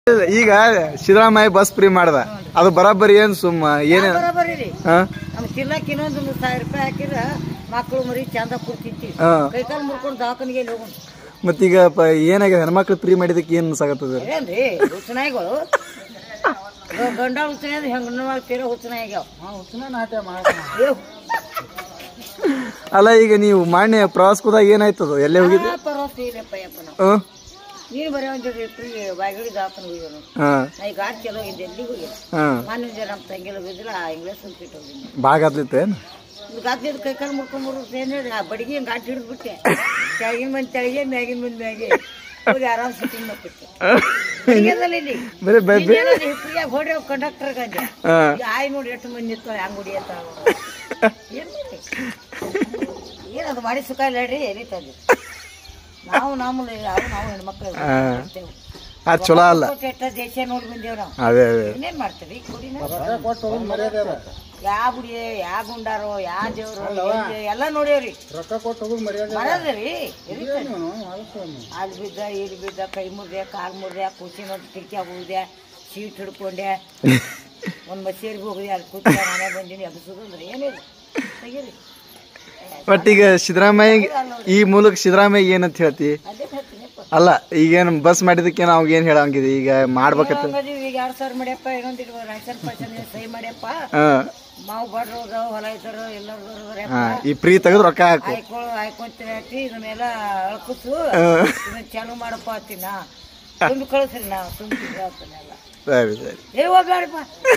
ಈಗ Siddaramaiah bus free ಮಾಡ್ದ ಅದು ಬರಾಬರಿ ಏನ್ ಸುಮ್ಮ ಏನ ಬರೋಬರಿ ರೀ ಹಾ ನಮ್ ತಿನ್ನಕ್ ಇನ್ನೊಂದು ಮೂರ್ ಸಾವಿರ ರೂಪಾಯಿ ಹಾಕಿದ್ರ ಮಕ್ಳು ಮರಿ ಚಂದ ಕೂರ್ತಿರ್ತೀವಿ ಹಾ ಕೈಕಾಲು ಮುರ್ಕೊಂಡು ದವಾಖಾನಿಗೆ ಹೋಗೋಣ ಮತ್ತೀಗ ಪ ಏನಾಗ್ಯದ ಹೆಣ್ಮಕ್ಳು ಫ್ರೀ ಮಾಡಿದಕ್ಕೆ ಏನ್ ಸಾಗತ್ತದ ಏನ್ರಿ ಹುಚ್ಚನಾಯಿಗಳು ಗಂಡ ಹುಚ್ಚನ ಹೆಂಗ ಮಾಡ್ತೀರ ಹುಚ್ಚನಾಯಿ ಆಗ್ಯಾವ ಅಯ್ಯೋ, ಅಲ್ಲ ಈಗ ನೀವು ಮಾನ್ಯ ಪ್ರವಾಸಕ್ಕೆ ಹೋದಾಗ ಏನಾಯ್ತದ ಎಲ್ಲೇ ಹೋಗಿದ್ರಿ ಆ ಪರ್ವತ ಇಲ್ಲಪ್ಪ ಯಪ್ಪ ನಾವು ಹ್ಮ್ ನೀನು ಬರೀ ಒಂದು ಫ್ರೀ ಬಾಗಿಡಿ ದವಾಖಾನೆ ಹೋಗ್ಯಾವ ಹಾ ನಾ ಈಗ ಗಾಡಿ ಚಲೋ ಇದ್ದೆ ಎಲ್ಲಿಗೆ ಹೋಗಿಲ್ಲ ಹಾ ಮಾನ್ಯ ಜನ ನಮ್ಮ ತಂಗಿಲ್ಲ ಬಿದ್ದಿಲ್ಲ ಇಂಗ್ಲೀಷ್ ಅಂತ ಹೋಗಿನಿ ಬಾಗ ಆದ್ಲಿತ್ತೇನ್ ಗಾದ್ಲಿದ್ ಕೈ ಕಾಲು ಮುರ್ಕೊಂಡ್ಬರು ಏನ್ ಹೇಳಿ ಆ ಬಡಿಗೆ ಹಿಂಗೆ ಗಾಡಿ ಹಿಡಿದು ಬಿಟ್ಟೆ ಕೆಳಗಿನ ಮಂದಿ ತೆಳಗೆ ಮ್ಯಾಗಿನ ಮಂದಿ ಮ್ಯಾಗೆ ಹೋಗಿ ಆರಾಮ್ ಸಿಟ್ಟಿಂಗ್ ಮಾಡ್ಬಿಟ್ಟೆ ಬಡಿಗೆದಲ್ಲಿ ಇಲ್ಲಿ ಬರೀ ಬೈ ಬೈ ಫ್ರೀಯಾಗಿ ಹೊಡ್ರಿ ಕಂಡಕ್ಟರ್ ಗಂಜೆ ಹಾ ಈಗ ಆಯ್ ನೋಡಿ ಎಷ್ಟು ಮಂದಿ ನಿಂತು ಹೆಂಗ್ ಹೊಡಿ ಅಂತ ಏನ್ ಮಾಡಿ ಏನದು ಮಾಡಿ ಸುಖ ಇಲ್ಲ ಹೇಳ್ರಿ ಎಲಿತದೆ ನಾವು ನಾವು ನಾವು ನಾವು ಹೆಣ್ಮಕ್ಳು ಹಾ. ಅದ್ ಚಲೋ ಅಲ್ಲ ಎಷ್ಟ ದೇಶ ನೋಡಿ ಬಂದೇವ್ ನಾವು ಅದೇ ಅದೇ ಇನ್ನೇನ್ ಮಾಡ್ತೀರಿ ಕುಡಿನ ಯಾ ಗುಡಿ ಯಾ ಗುಂಡಾರೋ ಯಾ ದೇವ್ರು ಏನ್ ಎಲ್ಲ ನೋಡೇವ್ರಿ ರೊಕ್ಕ ಕೊಟ್ಟು ಹೋಗುದು ಮರ್ಯಾದೆ ಬರೋದ್ರಿ ಅಲ್ಲಿ ಬಿದ್ದ ಇಲ್ಲಿ ಬಿದ್ದ ಕೈ ಮುರ್ದೆ ಕಾಲ್ ಮುರ್ದೆ ಕುರ್ಚಿ ನೋಡಿ ಕಿಟಕಿಯಾಗ ಹೋಗಿದೆ ಸೀಟ್ ಹಿಡ್ಕೊಂಡೆ ಒಂದ್ ಮಸೀರಿಗೆ ಹೋಗಿದೆ ಅಲ್ಲಿ ಕೂತ ನಾನೇ ಬಂದೀನಿ ಅದು ಸುಗಂದ್ರಿ ಏನಿಲ್ಲ ತೆಗೀರಿ ಬಟ್ ಈಗ ಸಿದ್ದರಾಮಯ್ಯ ಈ ಮೂಲಕ ಸಿದ್ದರಾಮಯ್ಯ ಏನಂತ ಹೇಳ್ತಿ ಅದೇ ಹೇಳ್ತೀನಿಪ್ಪ ಅಲ್ಲ ಈಗೇನು ಬಸ್ ಮಾಡಿದಕ್ಕೆ ನಾವು ಏನ್ ಹೇಳಂಗಿದೆ ಈಗ ಮಾಡ್ಬೇಕತ್ತ ಹಂಗದೀವಿ ಈಗ ಎರಡ್ ಸಾವಿರ ಮಾಡ್ಯಪ್ಪ ಇನ್ನೊಂದಿಟ್ಟು ರೇಷನ್ ಪರ್ಸನ್ ಸಹಿ ಮಾಡ್ಯಪ್ಪ ಹಾ ಮಾವು ಬಡ್ರು ಹೊಲ ಇದ್ದಾರೋ ಎಲ್ಲರೂ ಹಾ ಈ ಫ್ರೀ ತೆಗೆದು ರೊಕ್ಕ ಹಾಕು ಆಯ್ಕೊಳು ಆಯ್ಕೊಂತೀರಿ ಇದನ್ನೆಲ್ಲ ಅಳ್ಕುಸು ಹಾ. ಇದನ್ನ ಚಾಲು ಮಾಡಪ್ಪ ಅಂತೀನ ತುಂಬಿ ಕಳಿಸ್ರಿ ನಾ ತುಂಬಿ ಹೇಳ್ತೀನೆಲ್ಲ ಸರಿ ಸರಿ ಏ ಹೋಗ್ಬೇಡಪ್ಪ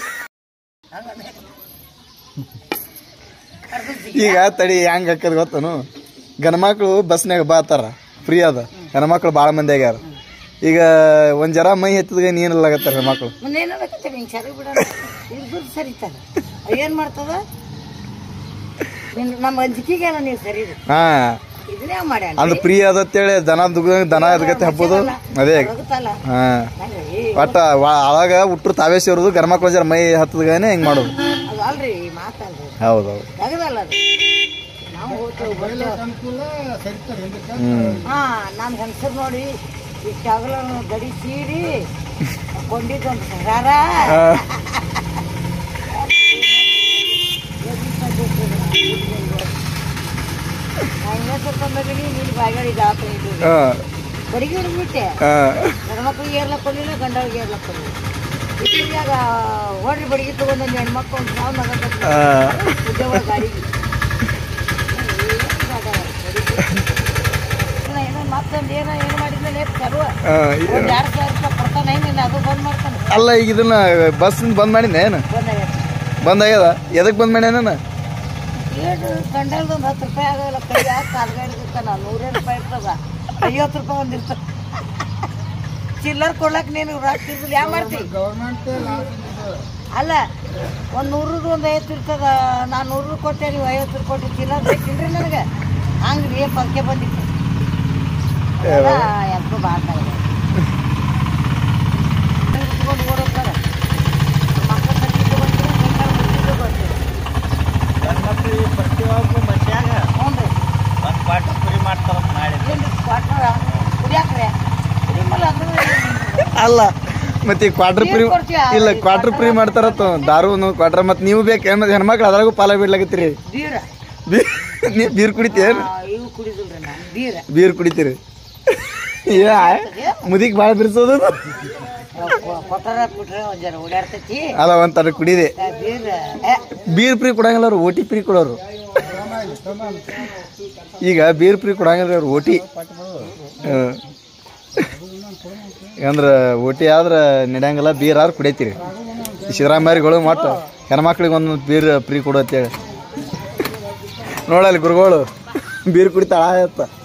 ಈಗ ತಡಿ ಹೆಂಗ್ ಹಾಕದ್ ಗೊತ್ತನು ಗಣಮಕ್ಳು ಬಸ್ನಾಗ ಬಾತಾರ ಫ್ರೀ ಅದ ಹೆಣ್ಮಕ್ಳು ಭಾಳ ಮಂದಿ ಆಗ್ಯಾರ ಈಗ ಒಂದ್ ಜರ ಮೈ ಎತ್ತದ ನೀನಲ್ಲಾಗತ್ತಾರ ಹೆಣ್ಮಕ್ಳು ಮುಂದೆ ಏನಾಗತ್ತೆ ಹಿಂಗೆ ಸರಿ ಬಿಡ ಇದು ಸರಿತದ ಏನ್ ಮಾಡ್ತದ ನಿನ್ ನಮ್ಮ ಅಂಜಿಕೆಗೆಲ್ಲ ನೀವು ಸರಿ ಹಾ ಇದನ್ನೇ ಮಾಡ್ಯಾನ ಅಂದ್ ಫ್ರೀ ಅದಂತೇಳಿ ದನ ದುಗ್ಗ ದನ ಎದಗತ್ತೆ ಹಬ್ಬದು ಅದೇ ಹೋಗುತ್ತಲ್ಲ ಹಾ ಹಂಗಾಗಿ ಒಟ್ಟ ವ- ಅವಾಗ ಹುಟ್ರು ತಾವೇ ಸೇರೋದು ಗಣಮಕ್ಳು ಜರ ಮೈ ಹತ್ತದಗಾನೆ ಹಿಂಗ್ ಮಾಡೋದು ಅದು ಅಲ್ರಿ ಮಾತಲ್ರಿ ಹೌದೌದು ತೆಗದಲ್ಲ ಅದು ನಾವು ಹೋಗ್ತೇವೆ ಬರ್ತೇವೆ ಅನುಕೂಲ ಸರಿತಾರೆ ಹಿಂದಕ್ಕೆ ಹ್ಮ್ ಹಾ ನಾನು ಹೆಂಗಸರು ನೋಡಿ ಇಷ್ಟು ಅಗಲ ಗಡಿ ಸೀರಿ ಕೊಂಡಿದ್ದೊಂದು ಸಗಾರ ಹಾ. ಹಂಗೆ ಸ್ವಲ್ಪ ಮಗನಿ ನೀನು ಬಾಯಿಗಳು ಇದಾಗ್ತಾ ಇದ್ದೀವಿ ಹಾ ಬಡಿಗೆ ಹಿಡಿದ್ಬಿಟ್ಟೆ ಹಾ ಹೆಣ್ಮಕ್ಳಿಗೆ ಏರ್ಲಕ್ ಕೊಡಲಿಲ್ಲ ಗಂಡಳಿಗೆ ಏರ್ಲಕ್ ಕೊಡಲಿಲ್ಲ ಇವಾಗ ಹೊಡ್ರಿ ಬಡಿಗೆ ತಗೊಂಡು ಹೆಣ್ಮಕ್ಳು ಒಂದು ಸಾವು ಮಗ ಹಾ. ಉದ್ಯೋಗ ಗಾಡಿಗೆ ಏನೋ ಮತ್ತೊಂದು ಏನೋ ಏನು ಮಾಡಿದ್ರೆ ತರುವ ಹಾ. ಒಂದ್ ಎರಡ್ ಸಾವಿರ ರೂಪಾಯಿ ಕೊಡ್ತಾನೆ ಹೆಂಗೆ ಅದು ಬಂದ್ ಮಾಡ್ತಾನೆ ಅಲ್ಲ ಈಗ ಇದನ್ನ ಬಸ್ ಬಂದ್ ಮಾಡಿನ ಏನು ಬಂದಾಗೈತೆ ಬಂದ್ ಆಗ್ಯದ ಎದಕ್ ಬಂದ್ ಮಾಡ್ಯಾನ ಏಟು ಕಂಡಲ್ದು ಒಂದು ಹತ್ತು ರೂಪಾಯಿ ಆಗಲ್ಲ ಕೈ ಹಾಕಿ ಕಾಲ್ಗಾಡಿ ಇರ್ತಾನ ನೂರೇ ರೂಪಾಯಿ ಇರ್ತದ ಐವತ್ತು ರೂಪಾಯಿ ಒಂದು ಇರ್ತದ ಚಿಲ್ಲರ್ ಕೊಡ್ಲಕ್ ನೀನು ರಾಕ್ತಿರ್ದಿಲ್ಲ ಯಾವ ಮಾಡ್ತೀವಿ ಗೌರ್ಮೆಂಟ್ ಅಲ್ಲ ಒಂದು ನೂರದ್ದು ಒಂದು ಐವತ್ತು ಇರ್ತದ ನಾನು ನೂರು ಕೊಟ್ಟೆ ನೀವು ಐವತ್ತು ಕೊಟ್ಟು ಚಿಲ್ಲರ್ ಬೇಕಿಲ್ರಿ ನನಗೆ ಹಂಗೆ ರೀ ಪಂಕೆ ಬಂದಿತ್ತು ಎಂಟು ಮಾಡ್ತಾರೆ ಓಡೋಗ್ತಾರ ಮಕ್ಕಳ ಕಟ್ಟಿದ್ದು ಬರ್ತೀರ ಬೇಕಾದ್ರೆ ಬರ್ತೀರ ಹ್ಞೂ ರೀ ಏನ್ರಿ ಕ್ವಾಟ್ರ ಕುಡಿಯಾಕ್ರೆ ಕುಡಿಮಲ್ಲ ಅಂದ್ರೆ ಅಲ್ಲ ಮತ್ತೆ ಕ್ವಾರ್ಟರ್ ಫ್ರೀ ನೀರ್ ಕೊಡ್ತೀಯ? ಇಲ್ಲ ಕ್ವಾರ್ಟರ್ ಫ್ರೀ ಮಾಡ್ತಾರತ್ತ ದಾರು ಕ್ವಾರ್ಟರ್ ಮತ್ ನೀವು ಬೇಕು ಹೆಣ್ಣು ಹೆಣ್ಮಕ್ಳು ಅದ್ರಾಗೂ ಪಾಲ ಬಿಡ್ಲಾಕತ್ತೀರಿ ಬೀರ ಬೀ- ನೀವ್ ಬೀರ್ ಕುಡಿತೀರ ಆ, ಇವು ಕುಡಿದಿಲ್ರಿ ನಾನು ಬೀರ ಬೀರ್ ಕುಡಿತೀರಿ ಏ ಮುದಿಗ್ ಭಾಳ ಬಿರ್ಸೋದು ಕೊಟ್ಟಾರ ಬಿಟ್ರೆ ಒಂದ್ ಜರ ಓಡಾಡ್ತೈತಿ ಅಲ್ಲ ಒಂಥರ ಕುಡಿದೆ ಆ, ಬೀರ ಏ, ಬೀರ್ ಫ್ರೀ ಕೊಡಂಗಿಲ್ಲ ಅವ್ರು ಓಟಿ ಫ್ರೀ ಕೊಡೋರು ಈಗ ಬೀರ್ ಫ್ರೀ ಕೊಡಂಗಿಲ್ಲ ಅವ್ರು ಓಟಿ ಹ್ಮ್. ಅಂದ್ರ ಓಟಿ ಆದ್ರ ನಡೆಯಂಗಿಲ್ಲ ಬೀರ್ ಆದ್ರೆ ಕುಡಿತೀರಿ ಸಿದ್ದರಾಮಯ್ಯಗಳು ಮಟ್ಟ ಹೆಣ್ಮಕ್ಳಿಗೆ ಒಂದು ಬೀರ್ ಫ್ರೀ ಕೊಡತ್ತೇಳಿ ನೋಡಲ್ಲಿ ಗುರುಗಳು ಬೀರ್ ಕುಡಿತಾಳ ಆಯತ್ತ